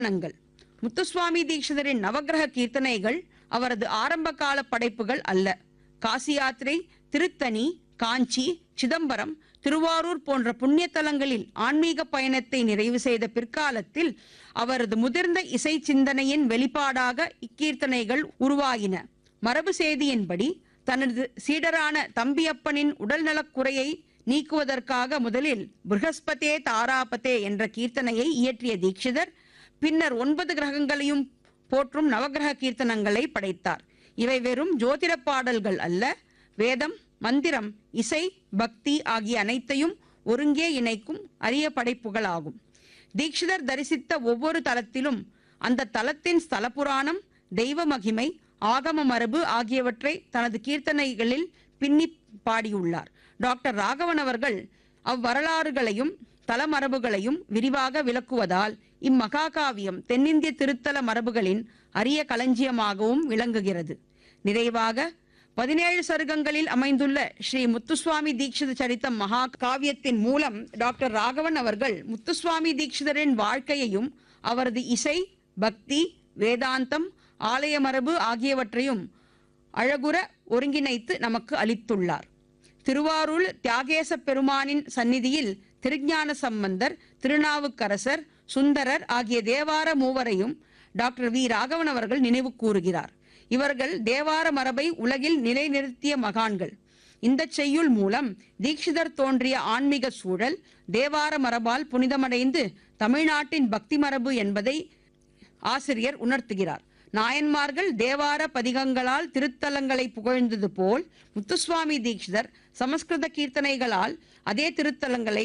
கீர்த்தனங்கள் முத்துசுவாமி தீட்சிதரின் நவக்கிரக கீர்த்தனைகள் அவரது ஆரம்ப கால படைப்புகள் அல்ல காசி யாத்திரை திருத்தணி காஞ்சி சிதம்பரம் திருவாரூர் போன்ற புண்ணிய தலங்களில் ஆன்மீக பயணத்தை நிறைவு செய்த பிற்காலத்தில் அவரது முதிர்ந்த இசை சிந்தனையின் வெளிப்பாடாக இக்கீர்த்தனைகள் உருவாகின மரபு செய்தியின்படி தனது சீடரான தம்பியப்பனின் உடல்நலக் குறையை நீக்குவதற்காக முதலில் பிருகஸ்பதே தாராபதே என்ற கீர்த்தனையை இயற்றிய தீட்சிதர் பின்னர் ஒன்பது கிரகங்களையும் போற்றும் நவக்கிரக கீர்த்தனங்களை படைத்தார் இவை வெறும் ஜோதிட பாடல்கள் அல்ல வேதம் மந்திரம் இசை பக்தி ஆகிய அனைத்தையும் ஒருங்கே இணைக்கும் அரிய படைப்புகள் ஆகும் தீட்சிதர் தரிசித்த ஒவ்வொரு தலத்திலும் அந்த தலத்தின் ஸ்தல புராணம் தெய்வ மகிமை ஆகம மரபு ஆகியவற்றை தனது கீர்த்தனைகளில் பின்னி பாடியுள்ளார் டாக்டர் ராகவன் அவர்கள் அவ்வரலாறுகளையும் தலமரபுகளையும் விரிவாக விளக்குவதால் இம்மகாகாவியம் தென்னிந்திய திருத்தல மரபுகளின் அரிய களஞ்சியமாகவும் விளங்குகிறது நிறைவாக பதினேழு சருகங்களில் அமைந்துள்ள ஸ்ரீ முத்துசுவாமி தீட்சித சரித்தம் மகா காவியத்தின் மூலம் டாக்டர் ராகவன் அவர்கள் முத்துசுவாமி தீட்சிதரின் வாழ்க்கையையும் அவரது இசை பக்தி வேதாந்தம் ஆலய மரபு ஆகியவற்றையும் அழகுற ஒருங்கிணைத்து நமக்கு அளித்துள்ளார் திருவாரூர் தியாகேச பெருமானின் சந்நிதியில் திருஞான சம்பந்தர் திருநாவுக்கரசர் சுந்தரர் ஆகிய தேவார மூவரையும் டாக்டர் வி ராகவன் அவர்கள் நினைவு கூறுகிறார் இவர்கள் தேவார மரபை உலகில் நிலைநிறுத்திய மகான்கள் இந்த செய்யுள் மூலம் தீட்சிதர் தோன்றிய ஆன்மீக சூழல் தேவார மரபால் புனிதமடைந்து தமிழ்நாட்டின் பக்தி மரபு என்பதை ஆசிரியர் உணர்த்துகிறார் நாயன்மார்கள் தேவார பதிகங்களால் திருத்தலங்களை புகழ்ந்தது போல் முத்துசுவாமி தீட்சிதர் சமஸ்கிருத கீர்த்தனைகளால் அதே திருத்தலங்களை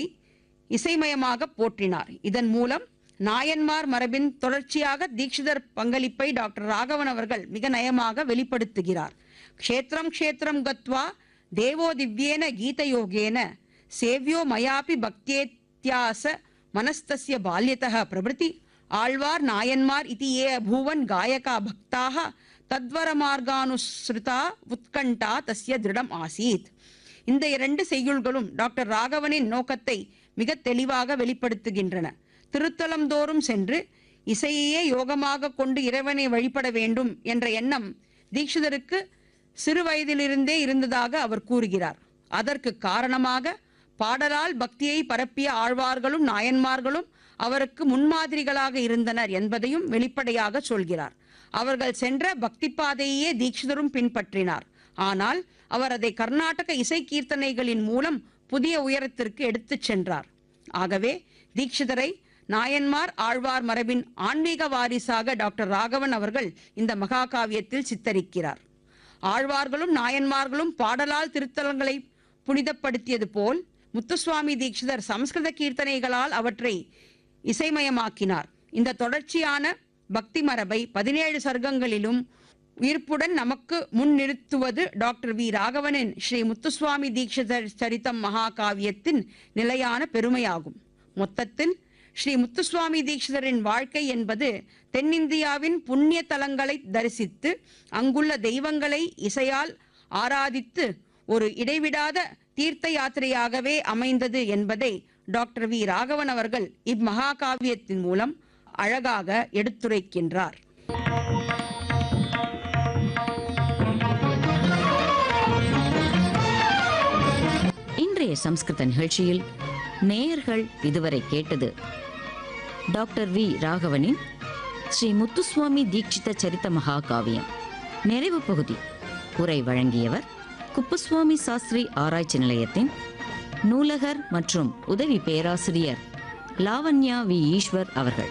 இசைமயமாக போற்றினார் இதன் மூலம் நாயன்மார் மரபின் தொடர்ச்சியாக தீட்சிதர் பங்களிப்பை டாக்டர் ராகவன் அவர்கள் மிக நயமாக வெளிப்படுத்துகிறார் க்ஷேத்திரம் க்ஷேத்திரம் கத்வா தேவோ திவ்யேன கீதயோகேன சேவ்யோ மயாபி பக்தியேத்யாச மனஸ்தஸ்ய பால்யதः பிரபிருதி ஆழ்வார் நாயன்மார் இதி ஏ அபூவன் காயகா பக்தாக தத்வர மார்கானுஸ்ருதா உத்கண்டா தஸ்ய திருடம் ஆசீத் இந்த இரண்டு செய்யுள்களும் டாக்டர் ராகவனின் நோக்கத்தை மிக தெளிவாக வெளிப்படுத்துகின்றன திருத்தலம் தோறும் சென்று இசையையே யோகமாக கொண்டு இறைவனை வழிபட வேண்டும் என்ற எண்ணம் தீட்சிதருக்கு சிறு வயதிலிருந்தே இருந்ததாக அவர் கூறுகிறார் அதற்கு காரணமாக பாடலால் பக்தியை பரப்பிய ஆழ்வார்களும் நாயன்மார்களும் அவருக்கு முன்மாதிரிகளாக இருந்தனர் என்பதையும் வெளிப்படையாக சொல்கிறார் அவர்கள் சென்ற பக்தி பாதையே தீட்சிதரும் பின்பற்றினார் ஆனால் அவர் அதை கர்நாடக இசை கீர்த்தனைகளின் மூலம் புதிய உயரத்திற்கு எடுத்துச் சென்றார் ஆகவே தீட்சிதரை நாயன்மார் ஆழ்வார் மரபின் ஆன்மீக வாரிசாக டாக்டர் ராகவன் அவர்கள் இந்த மகாகாவியத்தில் சித்தரிக்கிறார் ஆழ்வார்களும் நாயன்மார்களும் பாடலால் திருத்தலங்களை புனிதப்படுத்தியது போல் முத்துசுவாமி தீட்சிதர் சமஸ்கிருத கீர்த்தனைகளால் அவற்றை இசைமயமாக்கினார் இந்த தொடர்ச்சியான பக்தி மரபை பதினேழு சர்க்கங்களிலும் உயிர்ப்புடன் நமக்கு முன் நிறுத்துவது டாக்டர் வி ராகவனின் ஸ்ரீ முத்துசுவாமி தீட்சிதர் சரித்தம் மகாகாவியத்தின் நிலையான பெருமையாகும் மொத்தத்தில் ஸ்ரீ முத்துசுவாமி தீட்சிதரின் வாழ்க்கை என்பது தென்னிந்தியாவின் புண்ணிய தலங்களை தரிசித்து அங்குள்ள தெய்வங்களை இசையால் ஆராதித்து ஒரு இடைவிடாத தீர்த்த யாத்திரையாகவே அமைந்தது என்பதை டாக்டர் வி ராகவன் அவர்கள் இம்மகாகாவியத்தின் மூலம் அழகாக எடுத்துரைக்கின்றார் இன்றைய சம்ஸ்கிருத நிகழ்ச்சியில் நேயர்கள் இதுவரை கேட்டது டாக்டர் வி ராகவனின் ஸ்ரீ முத்துசுவாமி தீட்சித சரித்த மகாகாவியம் நிறைவு பகுதி உரை வழங்கியவர் குப்புசுவாமி சாஸ்திரி ஆராய்ச்சி நிலையத்தின் நூலகர் மற்றும் உதவி பேராசிரியர் லாவண்யா வி ஈஸ்வர் அவர்கள்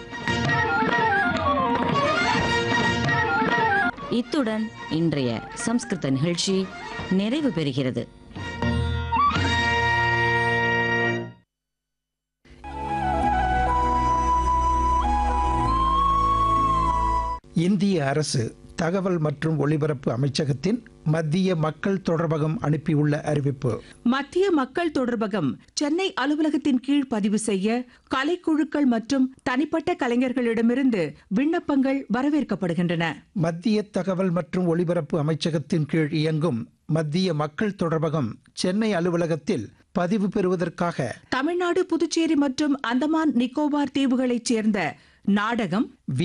இத்துடன் இன்றைய சம்ஸ்கிருத நிகழ்ச்சி நிறைவு பெறுகிறது இந்திய அரசு தகவல் மற்றும் ஒலிபரப்பு அமைச்சகத்தின் மத்திய மக்கள் தொடர்பகம் அனுப்பியுள்ள அறிவிப்பு மத்திய மக்கள் தொடர்பகம் சென்னை அலுவலகத்தின் கீழ் பதிவு செய்ய கலைக்குழுக்கள் மற்றும் தனிப்பட்ட கலைஞர்களிடமிருந்து விண்ணப்பங்கள் வரவேற்கப்படுகின்றன மத்திய தகவல் மற்றும் ஒலிபரப்பு அமைச்சகத்தின் கீழ் இயங்கும் மத்திய மக்கள் தொடர்பகம் சென்னை அலுவலகத்தில் பதிவு பெறுவதற்காக தமிழ்நாடு புதுச்சேரி மற்றும் அந்தமான் நிக்கோபார் தீவுகளைச் சேர்ந்த நாடகம்